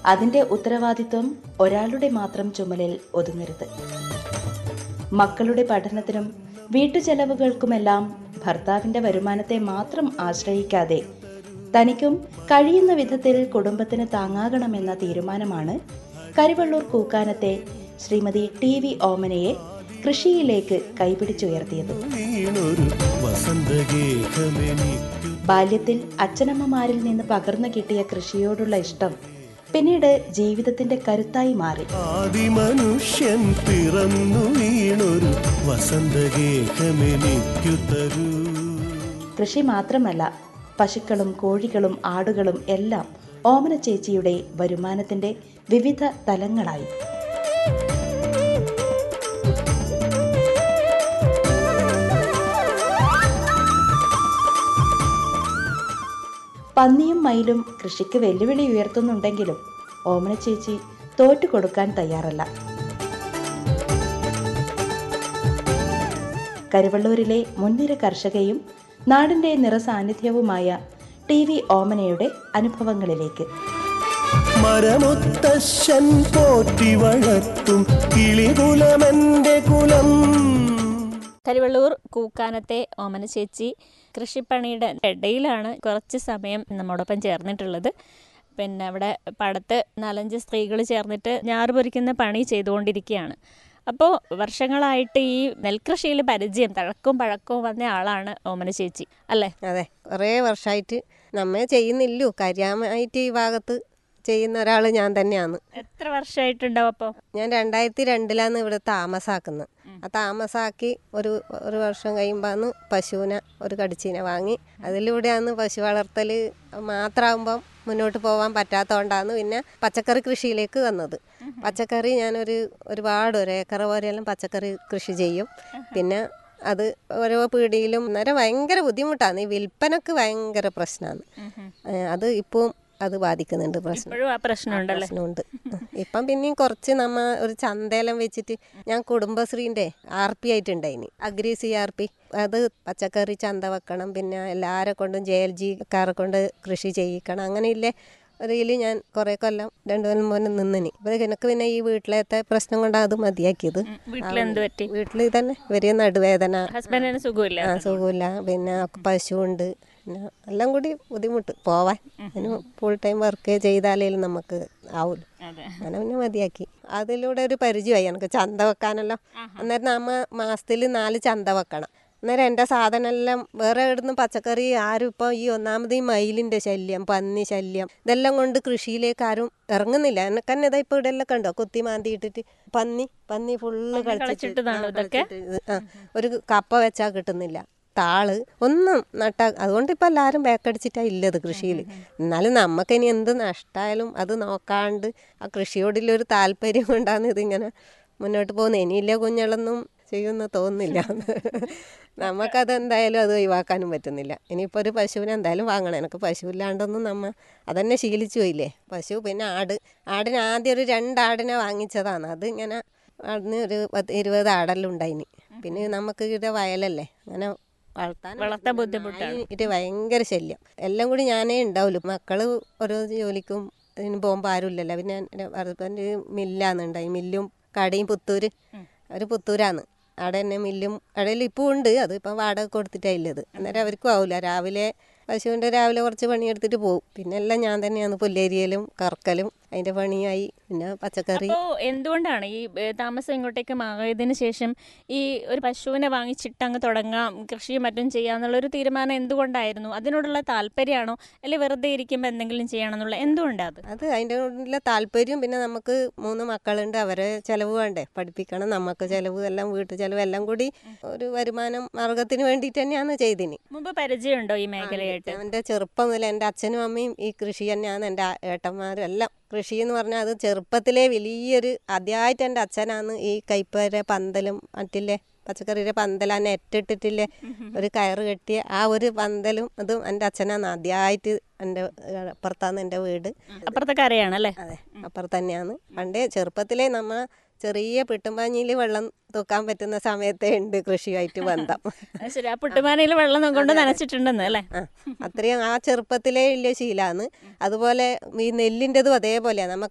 അതിന്റെ ഉത്തരവാദിത്വം ഒരാളുടെ മാത്രം ചുമലിൽ ഒതുങ്ങരുത് മക്കളുടെ പഠനത്തിനും വീട്ടുചെലവുകൾക്കുമെല്ലാം ഭർത്താവിന്റെ വരുമാനത്തെ മാത്രം ആശ്രയിക്കാതെ തനിക്കും കഴിയുന്ന വിധത്തിൽ കുടുംബത്തിന് താങ്ങാകണമെന്ന തീരുമാനമാണ് കരിവള്ളൂർ കൂക്കാനത്തെ ശ്രീമതി ടി വി ഓമനയെ കൃഷിയിലേക്ക് കൈപിടിച്ചുയർത്തിയത് വീണൊരു വസന്തഗേഹമെനിക്കു ബാല്യത്തിൽ അച്ഛനമ്മമാരിൽ നിന്ന് പകർന്നു കിട്ടിയ കൃഷിയോടുള്ള ഇഷ്ടം പിന്നീട് ജീവിതത്തിന്റെ കരുത്തായി മാറി ആദിമനുഷ്യൻ പിറന്നു വീണൊരു വസന്തഗേഹമെനിക്കു തരൂ കൃഷി മാത്രമല്ല പശുക്കളും കോഴികളും ആടുകളും എല്ലാം ഓമന ചേച്ചിയുടെ വരുമാനത്തിന്റെ വിവിധ തലങ്ങളായി പന്നിയും മയിലും കൃഷിക്ക് വെല്ലുവിളി ഉയർത്തുന്നുണ്ടെങ്കിലും ഓമന ചേച്ചി തോറ്റു കൊടുക്കാൻ തയ്യാറല്ല കരുവള്ളൂരിലെ മുൻനിര കർഷകയും നാടിന്റെ നിറസാന്നിധ്യവുമായ ടി വി ഓമനയുടെ അനുഭവങ്ങളിലേക്ക് മരമൊത്തശ്ശൻ പോറ്റി വളർത്തും കിളികുലമെന്റെ കുലം കരിവള്ളൂർ കൂക്കാനത്തെ ഓമന ചേച്ചി കൃഷിപ്പണിയുടെ ഇടയിലാണ് കുറച്ച് സമയം നമ്മോടൊപ്പം ചേർന്നിട്ടുള്ളത് പിന്നെ അവിടെ പടത്ത് നാലഞ്ച് സ്ത്രീകൾ ചേർന്നിട്ട് ഞാറ് പൊരിക്കുന്ന പണി ചെയ്തുകൊണ്ടിരിക്കുകയാണ് അപ്പോൾ വർഷങ്ങളായിട്ട് ഈ നെൽകൃഷിയിൽ പരിചയം തഴക്കവും പഴക്കവും വന്ന ആളാണ് ഓമന ചേച്ചി അല്ലേ അതെ കുറേ വർഷമായിട്ട് നമ്മെ ചെയ്യുന്നില്ലു കാര്യമായിട്ട് ഈ ഭാഗത്ത് ചെയ്യുന്ന ഒരാൾ ഞാൻ തന്നെയാണ് എത്ര വർഷമായിട്ടുണ്ടാവും അപ്പോൾ ഞാൻ രണ്ടായിരത്തി രണ്ടിലാണ് ഇവിടെ താമസാക്കുന്നത് ആ താമസാക്കി ഒരു ഒരു വർഷം കഴിയുമ്പോഴാണ് പശുവിനെ ഒരു കടിച്ചീനെ വാങ്ങി അതിലൂടെയാണ് പശു വളർത്തൽ മാത്രമാകുമ്പം മുന്നോട്ട് പോകാൻ പറ്റാത്തതുകൊണ്ടാണ് പിന്നെ പച്ചക്കറി കൃഷിയിലേക്ക് വന്നത് പച്ചക്കറി ഞാനൊരു ഒരുപാട് ഒരു ഏക്കർ പോലെയെല്ലാം പച്ചക്കറി കൃഷി ചെയ്യും പിന്നെ അത് ഓരോ പീടിയിലും അന്നേരം ഭയങ്കര ബുദ്ധിമുട്ടാണ് ഈ വിൽപ്പനക്ക് ഭയങ്കര പ്രശ്നമാണ് അത് ഇപ്പം അത് ബാധിക്കുന്നുണ്ട് പ്രശ്നം ഇപ്പോഴും ആ പ്രശ്നമുണ്ടല്ലേ പ്രശ്നമുണ്ട് ഇപ്പം പിന്നെയും കുറച്ച് നമ്മ ഒരു ചന്തയെല്ലാം വെച്ചിട്ട് ഞാൻ കുടുംബശ്രീൻ്റെ ആർ പി ആയിട്ടുണ്ടായിനി അഗ്രി സി ആർ പി അത് പച്ചക്കറി ചന്ത വെക്കണം പിന്നെ എല്ലാരെ കൊണ്ടും ജെ എൽ ജിക്കാരെ കൊണ്ട് കൃഷി ചെയ്യിക്കണം അങ്ങനെയില്ലേ ഒരിതിൽ ഞാൻ കുറേ കൊല്ലം രണ്ടു കൊല്ലം മുന്നേ നിന്നിനി അപ്പോൾ എനിക്ക് പിന്നെ ഈ വീട്ടിലത്തെ പ്രശ്നം കൊണ്ടാണ് അത് മതിയാക്കിയത് വീട്ടിലെന്ത് പറ്റി വീട്ടിൽ തന്നെ വലിയ നടുവേദന ഹസ്ബൻഡിന് സുഖമില്ല ആ സുഖമില്ല പിന്നെ പശുവുണ്ട് പിന്നെ എല്ലാം കൂടി ബുദ്ധിമുട്ട് പോവാൻ അതിന് ഫുൾ ടൈം വർക്ക് ചെയ്താലേ നമുക്ക് ആവുള്ളൂ അതെ അങ്ങനെ പിന്നെ മതിയാക്കി അതിലൂടെ ഒരു പരിചയമായി എനിക്ക് ചന്ത വെക്കാനല്ലോ അന്നേരം നമ്മ മാസത്തിൽ നാല് ചന്ത വെക്കണം അന്നേരം എൻ്റെ സാധനമെല്ലാം വേറെ ഇവിടുന്ന് പച്ചക്കറി ആരും ഇപ്പോൾ ഈ ഒന്നാമത് ഈ മയിലിൻ്റെ ശല്യം പന്നി ശല്യം ഇതെല്ലാം കൊണ്ട് കൃഷിയിലേക്ക് ആരും ഇറങ്ങുന്നില്ല എനക്ക് തന്നെ ഇതാ ഇപ്പോൾ ഇവിടെ എല്ലാം കണ്ടോ കുത്തി മാന്തി ഇട്ടിട്ട് പന്നി പന്നി ഫുള്ള് കളിച്ചിട്ട് കളിച്ചിട്ടതാണോ ആ, കളിച്ചിട്ട് ഇത്, ആ, ഒരു കപ്പ വെച്ചാൽ കിട്ടുന്നില്ല താള് ഒന്നും നട്ട അതുകൊണ്ട് ഇപ്പം എല്ലാവരും ബേക്കടിച്ചിട്ടാ ഇല്ലത് കൃഷിയിൽ എന്നാലും നമുക്ക് ഇനി എന്ത് നഷ്ടമായാലും അത് നോക്കാണ്ട് ആ കൃഷിയോടുള്ളൊരു താല്പര്യം കൊണ്ടാണ് ഇതിങ്ങനെ മുന്നോട്ട് പോകുന്നത് ഇനിയില്ല കുഞ്ഞുങ്ങളൊന്നും ചെയ്യുമെന്ന് തോന്നുന്നില്ല നമുക്കത് എന്തായാലും അത് ഒഴിവാക്കാനും പറ്റുന്നില്ല ഇനിയിപ്പോൾ ഒരു പശുവിനെ എന്തായാലും വാങ്ങണം എനിക്ക് പശു ഇല്ലാണ്ടൊന്നും നമ്മ അതന്നെ ശീലിച്ചു പോയില്ലേ പശു പിന്നെ ആട് ആടിന് ആദ്യം ഒരു രണ്ടാടിനെ വാങ്ങിച്ചതാണ് അത് ഇങ്ങനെ അതിന് ഒരു പത്ത് ഇരുപത് ആടെല്ലാം ഉണ്ടായിനി പിന്നെ നമുക്ക് ഇവിടെ വയലല്ലേ അങ്ങനെ വളർത്താൻ വളർത്താൻ ബുദ്ധിമുട്ടാണ്. ഇത് ഭയങ്കര ശല്യം എല്ലാം കൂടി ഞാനേ ഉണ്ടാവുള്ളൂ മക്കള് ഓരോ ജോലിക്കും ഇതിന് പോകുമ്പോൾ ആരും ഇല്ലല്ലോ പിന്നെ എൻ്റെ ഹസ്ബൻഡ് മില്ലാന്നുണ്ടായി മില്ലും കടയും പുത്തൂര് ഒരു പുത്തൂരാന്ന് അവിടെ തന്നെ മില്ലും കടയിൽ ഇപ്പോൾ ഉണ്ട് അത് ഇപ്പം വാടക കൊടുത്തിട്ടാണ് ഉള്ളത് അന്നേരം അവർക്കും ആവില്ല രാവിലെ പശുവിൻ്റെ രാവിലെ കുറച്ച് പണിയെടുത്തിട്ട് പോകും പിന്നെ എല്ലാം ഞാൻ തന്നെയാണ് പുല്ലേരിയലും കറക്കലും അതിൻ്റെ പണിയായി പിന്നെ പച്ചക്കറി അപ്പോൾ എന്തുകൊണ്ടാണ് ഈ ഏ, താമസം ഇങ്ങോട്ടേക്ക് മാറിയതിന് ശേഷം ഈ ഒരു പശുവിനെ വാങ്ങിച്ചിട്ട് അങ്ങ് തുടങ്ങാം കൃഷിയും മറ്റും ചെയ്യാന്നുള്ള ഒരു തീരുമാനം എന്തുകൊണ്ടായിരുന്നു അതിനോടുള്ള താല്പര്യമാണോ അല്ലെങ്കിൽ വെറുതെ ഇരിക്കുമ്പോൾ എന്തെങ്കിലും ചെയ്യണമെന്നുള്ള എന്തുകൊണ്ടാണ് അത് അത് അതിൻ്റെ ഉള്ള താല്പര്യം പിന്നെ നമുക്ക് മൂന്ന് മക്കളുണ്ട് അവരെ ചിലവ് വേണ്ടേ പഠിപ്പിക്കണം നമുക്ക് ചിലവ് എല്ലാം വീട്ടു ചിലവ് എല്ലാം കൂടി ഒരു വരുമാനം മാർഗത്തിന് വേണ്ടിയിട്ട് തന്നെയാണ് ചെയ്തിനി മുമ്പ് പരിചയമുണ്ടോ ഈ മേഖലയായിട്ട് എൻ്റെ ചെറുപ്പം മുതൽ എൻ്റെ അച്ഛനും അമ്മയും ഈ കൃഷി തന്നെയാണ് എൻ്റെ ആ- ഏട്ടന്മാരും എല്ലാം കൃഷി എന്ന് പറഞ്ഞാൽ അത് ചെറുപ്പത്തിലെ വലിയൊരു ആദ്യമായിട്ട് എൻ്റെ അച്ഛനാണ് ഈ കൈപ്പര പന്തലും മറ്റില്ലേ പച്ചക്കറിയുടെ പന്തല നെറ്റിട്ടിട്ടില്ലേ ഒരു കയറ് കെട്ടിയ ആ ഒരു പന്തലും അതും എൻ്റെ അച്ഛനാണ് ആദ്യമായിട്ട് എൻ്റെ അപ്പുറത്താണ് എൻ്റെ വീട് അപ്പുറത്തെ കരയാണല്ലേ അതെ അപ്പുറത്ത് തന്നെയാണ് പണ്ടേ ചെറുപ്പത്തിലേ നമ്മ ചെറിയ പിട്ടുംപാഞ്ഞിയിൽ വെള്ളം തൂക്കാൻ പറ്റുന്ന സമയത്തേ ഉണ്ട് കൃഷിയായിട്ട് ബന്ധം അത് ശരി ആ പുട്ടുമാനയിൽ വെള്ളം കൊണ്ട് നനച്ചിട്ടുണ്ടെന്ന് അല്ലേ ആ അത്രയും ആ ചെറുപ്പത്തിലേ വലിയ ശീലമാണ് അതുപോലെ ഈ നെല്ലിൻ്റെതും അതേപോലെയാണ് നമുക്ക്